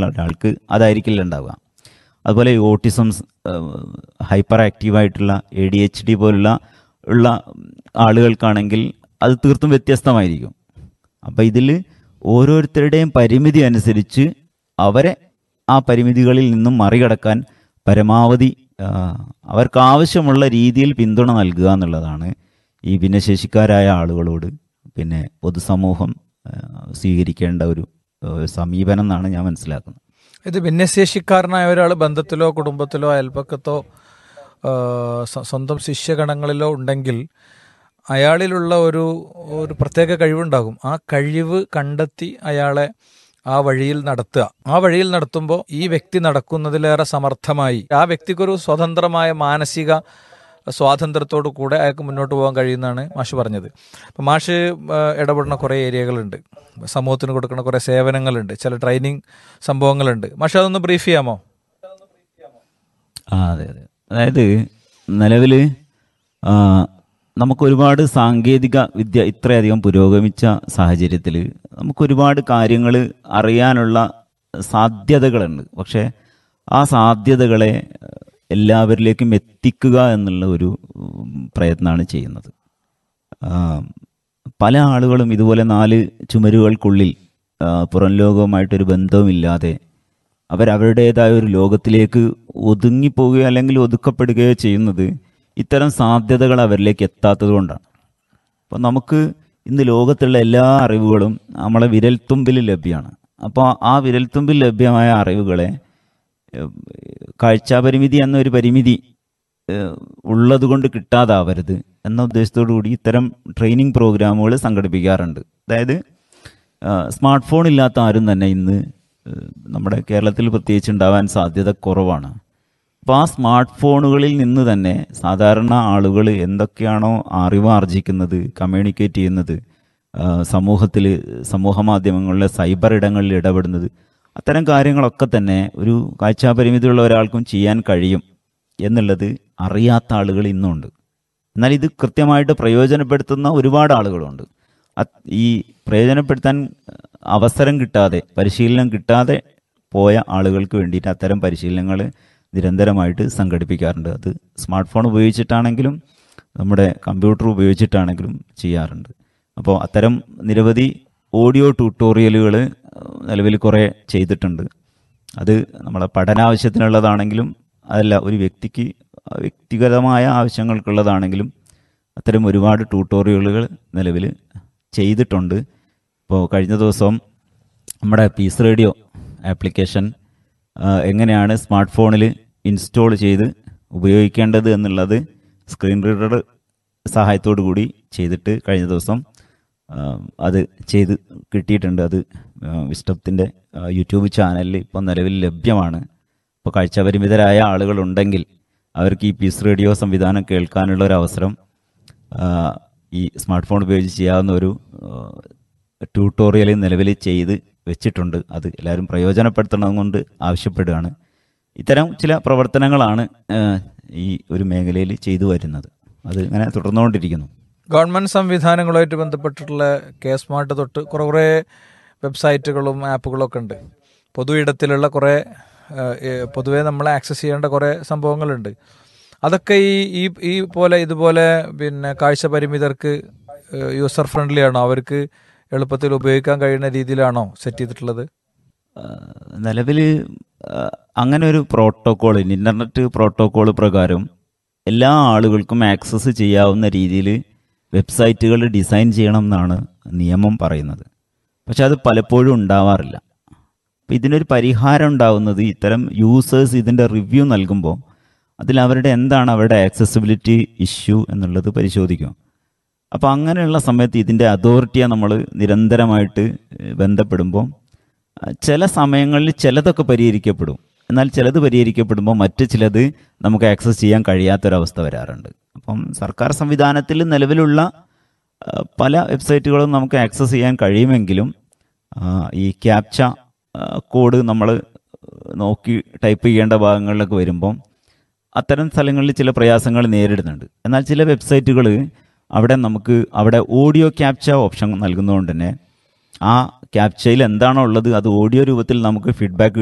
ഉള്ള ഒരാൾക്ക് അതായിരിക്കില്ല ഉണ്ടാവുക അതുപോലെ ഈ ഓട്ടിസം ഹൈപ്പർ ആക്റ്റീവായിട്ടുള്ള എ ഡി എച്ച് ഡി പോലുള്ള ഉള്ള ആളുകൾക്കാണെങ്കിൽ അത് തീർത്തും വ്യത്യസ്തമായിരിക്കും അപ്പോൾ ഇതിൽ ഓരോരുത്തരുടെയും പരിമിതി അനുസരിച്ച് അവരെ ആ പരിമിതികളിൽ നിന്നും മറികടക്കാൻ പരമാവധി ആ, അവർക്ക് ആവശ്യമുള്ള രീതിയിൽ പിന്തുണ നൽകുക എന്നുള്ളതാണ് ഈ ഭിന്നശേഷിക്കാരായ ആളുകളോട് പിന്നെ പൊതുസമൂഹം ആ, സ്വീകരിക്കേണ്ട ഒരു ആ, സമീപനം എന്നാണ് ഞാൻ മനസ്സിലാക്കുന്നത് ഇത് ഭിന്നശേഷിക്കാരനായ ഒരാൾ ബന്ധത്തിലോ കുടുംബത്തിലോ അയൽപ്പക്കത്തോ ആ, സ്വ- സ്വന്തം ശിഷ്യഗണങ്ങളിലോ ഉണ്ടെങ്കിൽ അയാളിലുള്ള ഒരു ഒരു പ്രത്യേക കഴിവുണ്ടാകും ആ കഴിവ് കണ്ടെത്തി അയാളെ ആ വഴിയിൽ നടത്തുക ആ വഴിയിൽ നടത്തുമ്പോൾ ഈ വ്യക്തി നടക്കുന്നതിലേറെ സമർത്ഥമായി ആ വ്യക്തിക്കൊരു സ്വതന്ത്രമായ മാനസിക സ്വാതന്ത്ര്യത്തോടു കൂടെ അയാൾക്ക് മുന്നോട്ട് പോകാൻ കഴിയുന്നതാണ് മാഷ് പറഞ്ഞത് അപ്പം മാഷ് ആ, ഇടപെടുന്ന കുറേ ഏരിയകളുണ്ട് സമൂഹത്തിന് കൊടുക്കുന്ന കുറേ സേവനങ്ങളുണ്ട് ചില ട്രെയിനിങ് സംഭവങ്ങളുണ്ട് മാഷ് അതൊന്ന് ബ്രീഫ് ചെയ്യാമോ ആ അതെ അതെ അതായത് നിലവിൽ നമുക്ക് ഒരുപാട് സാങ്കേതിക വിദ്യ ഇത്രയധികം പുരോഗമിച്ച സാഹചര്യത്തിൽ നമുക്ക് ഒരുപാട് കാര്യങ്ങൾ അറിയാനുള്ള സാധ്യതകളുണ്ട് പക്ഷേ ആ സാധ്യതകളെ ഏഹ്, എല്ലാവരിലേക്കും എത്തിക്കുക എന്നുള്ള ഒരു ഉം, പ്രയത്നമാണ് ചെയ്യുന്നത് ആ, പല ആളുകളും ഇതുപോലെ നാല് ചുമരുകൾക്കുള്ളിൽ ആ, പുറം ലോകവുമായിട്ടൊരു ബന്ധവുമില്ലാതെ അവരവരുടേതായ ഒരു ലോകത്തിലേക്ക് ഒതുങ്ങിപ്പോവുകയോ അല്ലെങ്കിൽ ഒതുക്കപ്പെടുകയോ ചെയ്യുന്നത് ഇത്തരം സാധ്യതകൾ അവരിലേക്ക് എത്താത്തത് കൊണ്ടാണ് അപ്പോൾ നമുക്ക് ഇന്ന് ലോകത്തുള്ള എല്ലാ അറിവുകളും നമ്മളെ വിരൽത്തുമ്പിൽ ലഭ്യമാണ് അപ്പോൾ ആ വിരൽത്തുമ്പിൽ ലഭ്യമായ അറിവുകളെ ഏഹ്, കാഴ്ചാപരിമിതി എന്നൊരു പരിമിതി ഏഹ്, ഉള്ളതുകൊണ്ട് കിട്ടാതാവരുത് എന്ന ഉദ്ദേശത്തോടു കൂടി ഇത്തരം ട്രെയിനിങ് പ്രോഗ്രാമുകൾ സംഘടിപ്പിക്കാറുണ്ട് അതായത് സ്മാർട്ട് ഫോൺ ഇല്ലാത്ത ആരും തന്നെ ഇന്ന് ഏഹ്, നമ്മുടെ കേരളത്തിൽ പ്രത്യേകിച്ച് ഉണ്ടാവാൻ സാധ്യത കുറവാണ് അപ്പോൾ ആ സ്മാർട്ട് ഫോണുകളിൽ നിന്ന് തന്നെ സാധാരണ ആളുകൾ എന്തൊക്കെയാണോ അറിവ് ആർജിക്കുന്നത് കമ്മ്യൂണിക്കേറ്റ് ചെയ്യുന്നത് സമൂഹത്തിൽ സമൂഹ മാധ്യമങ്ങളിലെ സൈബർ ഇടങ്ങളിൽ ഇടപെടുന്നത് അത്തരം കാര്യങ്ങളൊക്കെ തന്നെ ഒരു കാഴ്ചാപരിമിതിയുള്ള ഒരാൾക്കും ചെയ്യാൻ കഴിയും എന്നുള്ളത് അറിയാത്ത ആളുകൾ ഇന്നുണ്ട് എന്നാൽ ഇത് കൃത്യമായിട്ട് പ്രയോജനപ്പെടുത്തുന്ന ഒരുപാട് ആളുകളുണ്ട് അത് ഈ പ്രയോജനപ്പെടുത്താൻ അവസരം കിട്ടാതെ പരിശീലനം കിട്ടാതെ പോയ ആളുകൾക്ക് വേണ്ടിയിട്ട് അത്തരം പരിശീലനങ്ങൾ നിരന്തരമായിട്ട് സംഘടിപ്പിക്കാറുണ്ട് അത് സ്മാർട്ട് ഫോൺ ഉപയോഗിച്ചിട്ടാണെങ്കിലും നമ്മുടെ കമ്പ്യൂട്ടർ ഉപയോഗിച്ചിട്ടാണെങ്കിലും ചെയ്യാറുണ്ട് അപ്പോൾ അത്തരം നിരവധി ഓഡിയോ ട്യൂട്ടോറിയലുകൾ നിലവിൽ കുറേ ചെയ്തിട്ടുണ്ട് അത് നമ്മളെ പഠനാവശ്യത്തിനുള്ളതാണെങ്കിലും അതല്ല ഒരു വ്യക്തിക്ക് വ്യക്തിഗതമായ ആവശ്യങ്ങൾക്കുള്ളതാണെങ്കിലും അത്തരം ഒരുപാട് ട്യൂട്ടോറിയലുകൾ നിലവിൽ ചെയ്തിട്ടുണ്ട് ഇപ്പോൾ കഴിഞ്ഞ ദിവസം നമ്മുടെ പീസ് റേഡിയോ ആപ്ലിക്കേഷൻ ആ, എങ്ങനെയാണ് സ്മാർട്ട് ഫോണിൽ ഇൻസ്റ്റാൾ ചെയ്ത് ഉപയോഗിക്കേണ്ടത് എന്നുള്ളത് സ്ക്രീൻ റീഡർ സഹായത്തോടു കൂടി ചെയ്തിട്ട് കഴിഞ്ഞ ദിവസം ആ, അത് ചെയ്ത് കിട്ടിയിട്ടുണ്ട് അത് വിസ്റ്റത്തിൻ്റെ യൂട്യൂബ് ചാനലിൽ ഇപ്പോൾ നിലവിൽ ലഭ്യമാണ് ഇപ്പോൾ കാഴ്ചപരിമിതരായ ആളുകളുണ്ടെങ്കിൽ അവർക്ക് ഈ പീസ് റേഡിയോ സംവിധാനം കേൾക്കാനുള്ള ഒരു അവസരം ആ, ഈ സ്മാർട്ട് ഫോൺ ഉപയോഗിച്ച് ചെയ്യാവുന്ന ഒരു ട്യൂട്ടോറിയൽ നിലവിൽ ചെയ്ത് വെച്ചിട്ടുണ്ട് അത് എല്ലാവരും പ്രയോജനപ്പെടുത്തണം കൊണ്ട് ആവശ്യപ്പെടുകയാണ് ഇത്തരം ചില പ്രവർത്തനങ്ങളാണ് ആ, ഈ ഒരു മേഖലയിൽ ചെയ്തു വരുന്നത് അത് ഇങ്ങനെ തുടർന്നുകൊണ്ടിരിക്കുന്നു ഗവൺമെന്റ് സംവിധാനങ്ങളുമായിട്ട് ബന്ധപ്പെട്ടിട്ടുള്ള കെ സ്മാർട്ട് തൊട്ട് കുറേ കുറേ വെബ്സൈറ്റുകളും ആപ്പുകളും ഒക്കെ ഉണ്ട് പൊതു ഇടത്തിലുള്ള കുറേ ഏഹ്, ഏഹ്, പൊതുവേ നമ്മൾ ആക്സസ് ചെയ്യേണ്ട കുറേ സംഭവങ്ങളുണ്ട് അതൊക്കെ ഈ ഈ ഈ പോലെ ഇതുപോലെ പിന്നെ കാഴ്ച പരിമിതർക്ക് യൂസർ ഫ്രണ്ട്ലി ആണോ അവർക്ക് എളുപ്പത്തിൽ ഉപയോഗിക്കാൻ കഴിയുന്ന രീതിയിലാണോ സെറ്റ് ചെയ്തിട്ടുള്ളത് നിലവിൽ അങ്ങനെ ഒരു പ്രോട്ടോക്കോൾ ഇൻ്റർനെറ്റ് പ്രോട്ടോക്കോൾ പ്രകാരം എല്ലാ ആളുകൾക്കും ആക്സസ് ചെയ്യാവുന്ന രീതിയിൽ വെബ്സൈറ്റുകൾ ഡിസൈൻ ചെയ്യണം എന്നാണ് നിയമം പറയുന്നത് പക്ഷെ അത് പലപ്പോഴും ഉണ്ടാവാറില്ല അപ്പം ഇതിനൊരു പരിഹാരം ഉണ്ടാവുന്നത് ഇത്തരം യൂസേഴ്സ് ഇതിൻ്റെ റിവ്യൂ നൽകുമ്പോൾ അതിൽ അവരുടെ എന്താണ് അവരുടെ ആക്സസിബിലിറ്റി ഇഷ്യൂ എന്നുള്ളത് പരിശോധിക്കും അപ്പോൾ അങ്ങനെയുള്ള സമയത്ത് ഇതിൻ്റെ അതോറിറ്റിയെ നമ്മൾ നിരന്തരമായിട്ട് ഏഹ്, ബന്ധപ്പെടുമ്പോൾ ആ, ചില സമയങ്ങളിൽ ചിലതൊക്കെ പരിഹരിക്കപ്പെടും എന്നാൽ ചിലത് പരിഹരിക്കപ്പെടുമ്പോൾ മറ്റ് ചിലത് നമുക്ക് ആക്സസ് ചെയ്യാൻ കഴിയാത്തൊരവസ്ഥ വരാറുണ്ട് അപ്പം സർക്കാർ സംവിധാനത്തിൽ നിലവിലുള്ള ആ, പല വെബ്സൈറ്റുകളും നമുക്ക് ആക്സസ് ചെയ്യാൻ കഴിയുമെങ്കിലും ആ, ഈ ക്യാപ്ച കോഡ് നമ്മൾ നോക്കി ടൈപ്പ് ചെയ്യേണ്ട ഭാഗങ്ങളിലൊക്കെ വരുമ്പം അത്തരം സ്ഥലങ്ങളിൽ ചില പ്രയാസങ്ങൾ നേരിടുന്നുണ്ട് എന്നാൽ ചില വെബ്സൈറ്റുകൾ അവിടെ നമുക്ക് അവിടെ ഓഡിയോ ക്യാപ്ച ഓപ്ഷൻ നൽകുന്നതുകൊണ്ട് തന്നെ ആ ക്യാപ്ചയിൽ എന്താണോ ഉള്ളത് അത് ഓഡിയോ രൂപത്തിൽ നമുക്ക് ഫീഡ്ബാക്ക്